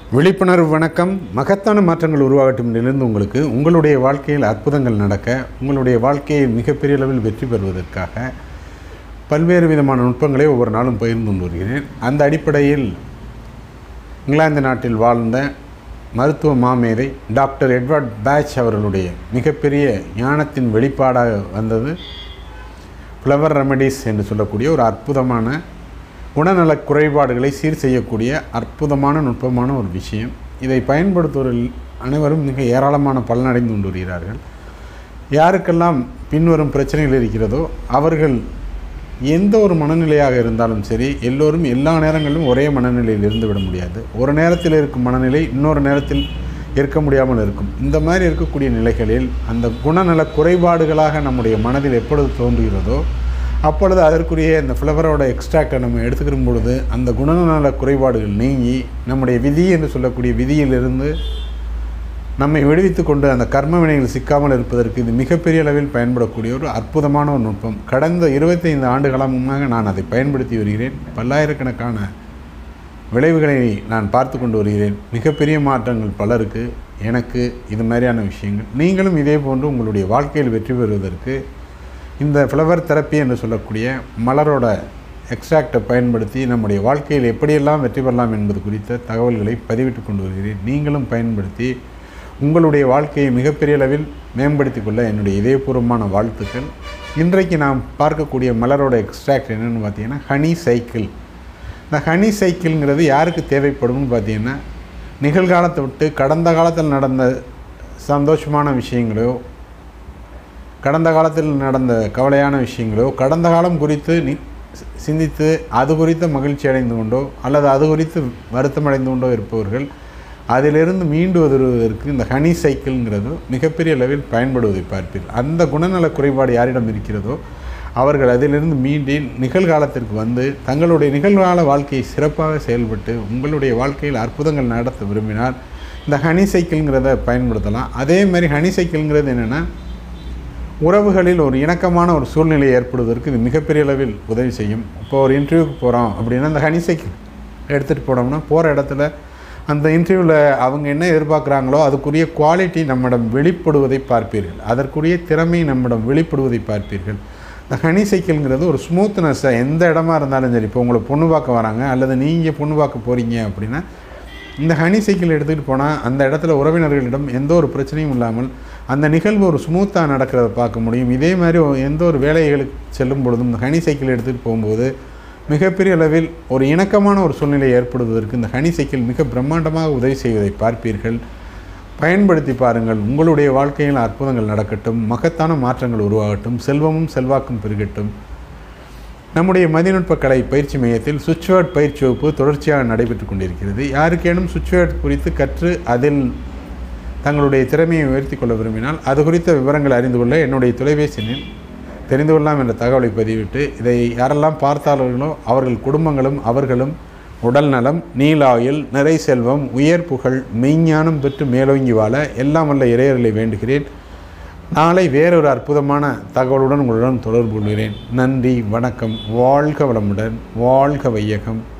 விழிப்புணர்வு வணக்கம் மகத்தான மாற்றங்கள் உருவாகட்டும் நிலிருந்து உங்களுக்கு உங்களுடைய வாழ்க்கையில் அற்புதங்கள் நடக்க உங்களுடைய வாழ்க்கையை மிகப்பெரிய அளவில் வெற்றி பெறுவதற்காக பல்வேறு விதமான நுட்பங்களை ஒவ்வொரு நாளும் பகிர்ந்து கொண்டு வருகிறேன் அந்த அடிப்படையில் இங்கிலாந்து நாட்டில் வாழ்ந்த மருத்துவ மாமேதை டாக்டர் எட்வர்ட் பேட்ச் அவர்களுடைய மிகப்பெரிய ஞானத்தின் வெளிப்பாடாக வந்தது ஃப்ளவர் ரெமடிஸ் என்று சொல்லக்கூடிய ஒரு அற்புதமான குணநலக் குறைபாடுகளை சீர் செய்யக்கூடிய அற்புதமான நுட்பமான ஒரு விஷயம் இதை பயன்படுத்துவதில் அனைவரும் மிக ஏராளமான பலனடைந்து கொண்டு வருகிறார்கள் யாருக்கெல்லாம் பின்வரும் பிரச்சனைகள் இருக்கிறதோ அவர்கள் எந்த ஒரு மனநிலையாக இருந்தாலும் சரி எல்லோரும் எல்லா நேரங்களிலும் ஒரே மனநிலையில் இருந்து விட முடியாது ஒரு நேரத்தில் இருக்கும் மனநிலை இன்னொரு நேரத்தில் இருக்க முடியாமல் இருக்கும் இந்த மாதிரி இருக்கக்கூடிய நிலைகளில் அந்த குணநல குறைபாடுகளாக நம்முடைய மனதில் எப்பொழுது தோன்றுகிறதோ அப்பொழுது அதற்குரிய இந்த ஃப்ளவரோட எக்ஸ்ட்ராக்டை நம்ம எடுத்துக்கிற பொழுது அந்த குணநல குறைபாடுகள் நீங்கி நம்முடைய விதி என்று சொல்லக்கூடிய விதியிலிருந்து நம்மை விடுவித்து கொண்டு அந்த கர்ம வினைகள் சிக்காமல் இருப்பதற்கு இது மிகப்பெரிய அளவில் பயன்படக்கூடிய ஒரு அற்புதமான ஒரு நுட்பம் கடந்த இருபத்தைந்து ஆண்டு காலமாக நான் அதை பயன்படுத்தி வருகிறேன் பல்லாயிரக்கணக்கான விளைவுகளை நான் பார்த்து கொண்டு வருகிறேன் மிகப்பெரிய மாற்றங்கள் பலருக்கு எனக்கு இது மாதிரியான விஷயங்கள் நீங்களும் இதே போன்று உங்களுடைய வாழ்க்கையில் வெற்றி பெறுவதற்கு இந்த ஃப்ளவர் தெரப்பி என்று சொல்லக்கூடிய மலரோட எக்ஸ்ட்ராக்டை பயன்படுத்தி நம்முடைய வாழ்க்கையில் எப்படியெல்லாம் வெற்றி பெறலாம் என்பது குறித்த தகவல்களை பதிவிட்டு கொண்டு வருகிறேன் நீங்களும் பயன்படுத்தி உங்களுடைய வாழ்க்கையை மிகப்பெரிய அளவில் மேம்படுத்தி கொள்ள என்னுடைய இதயபூர்வமான வாழ்த்துக்கள் இன்றைக்கு நாம் பார்க்கக்கூடிய மலரோட எக்ஸ்ட்ராக்ட் என்னென்னு பார்த்தீங்கன்னா ஹனி சைக்கிள் இந்த ஹனி சைக்கிள்ங்கிறது யாருக்கு தேவைப்படும்னு பார்த்தீங்கன்னா நிகழ்காலத்தை விட்டு கடந்த காலத்தில் நடந்த சந்தோஷமான விஷயங்களோ கடந்த காலத்தில் நடந்த கவலையான விஷயங்களோ கடந்த காலம் குறித்து நி சிந்தித்து அது குறித்த மகிழ்ச்சி அடைந்து கொண்டோ அல்லது அது குறித்து வருத்தம் அடைந்து கொண்டோ இருப்பவர்கள் அதிலிருந்து மீண்டு வருவதற்கு இந்த ஹனி சைக்கிள்ங்கிறது மிகப்பெரிய அளவில் பயன்படுவதை பார்ப்பீர்கள் அந்த குணநல குறைபாடு யாரிடம் இருக்கிறதோ அவர்கள் அதிலிருந்து மீண்டு நிகழ்காலத்திற்கு வந்து தங்களுடைய நிகழ்கால வாழ்க்கையை சிறப்பாக செயல்பட்டு உங்களுடைய வாழ்க்கையில் அற்புதங்கள் நடத்த விரும்பினால் இந்த ஹனி சைக்கிள்ங்கிறத பயன்படுத்தலாம் அதே மாதிரி ஹனி சைக்கிள்ங்கிறது என்னென்னா உறவுகளில் ஒரு இணக்கமான ஒரு சூழ்நிலை ஏற்படுவதற்கு இது மிகப்பெரிய அளவில் உதவி செய்யும் இப்போ ஒரு இன்டர்வியூக்கு போகிறோம் அப்படின்னா அந்த ஹனி சைக்கிள் எடுத்துகிட்டு போனோம்னா போகிற இடத்துல அந்த இன்டர்வியூவில் அவங்க என்ன எதிர்பார்க்குறாங்களோ அதுக்குரிய குவாலிட்டி நம்மிடம் வெளிப்படுவதை பார்ப்பீர்கள் அதற்குரிய திறமை நம்மிடம் வெளிப்படுவதை பார்ப்பீர்கள் இந்த ஹனி சைக்கிள்ங்கிறது ஒரு ஸ்மூத்னஸ்ஸை எந்த இடமா இருந்தாலும் சரி இப்போ உங்களை பொண்ணு பார்க்க வராங்க அல்லது நீங்கள் பொண்ணு பார்க்க போகிறீங்க அப்படின்னா இந்த ஹனி சைக்கிள் எடுத்துகிட்டு போனால் அந்த இடத்துல உறவினர்களிடம் எந்த ஒரு பிரச்சனையும் இல்லாமல் அந்த நிகழ்வு ஒரு ஸ்மூத்தாக நடக்கிறத பார்க்க முடியும் இதே மாதிரி எந்த ஒரு வேலைகளுக்கு செல்லும் பொழுதும் இந்த ஹனி சைக்கிள் எடுத்துகிட்டு போகும்போது மிகப்பெரிய அளவில் ஒரு இணக்கமான ஒரு சூழ்நிலை ஏற்படுவதற்கு இந்த ஹனி சைக்கிள் மிக பிரம்மாண்டமாக உதவி செய்வதை பார்ப்பீர்கள் பயன்படுத்தி பாருங்கள் உங்களுடைய வாழ்க்கையில் அற்புதங்கள் நடக்கட்டும் மகத்தான மாற்றங்கள் உருவாகட்டும் செல்வமும் செல்வாக்கும் பெருகட்டும் நம்முடைய மதிநுட்ப கலை பயிற்சி மையத்தில் சுவிட்ச்வேர்ட் பயிற்சி வகுப்பு தொடர்ச்சியாக நடைபெற்று கொண்டிருக்கிறது யாருக்கேனும் சுவிட்ச்வேர்ட் குறித்து கற்று அதில் தங்களுடைய திறமையை உயர்த்தி கொள்ள விரும்பினால் அது குறித்த விவரங்கள் அறிந்து கொள்ள என்னுடைய தொலைபேசி எண்ணில் தெரிந்து கொள்ளலாம் என்ற தகவலை பதிவிட்டு இதை யாரெல்லாம் பார்த்தார்களோ அவர்கள் குடும்பங்களும் அவர்களும் உடல் நலம் நீலாயில் நிறை செல்வம் உயர் புகழ் மெய்ஞானம் பெற்று மேலோங்கி வாழ எல்லாம் வல்ல இறையர்களை வேண்டுகிறேன் நாளை வேறொரு அற்புதமான தகவலுடன் உங்களுடன் தொடர்பு கொள்கிறேன் நன்றி வணக்கம் வாழ்க வளமுடன் வாழ்க வையகம்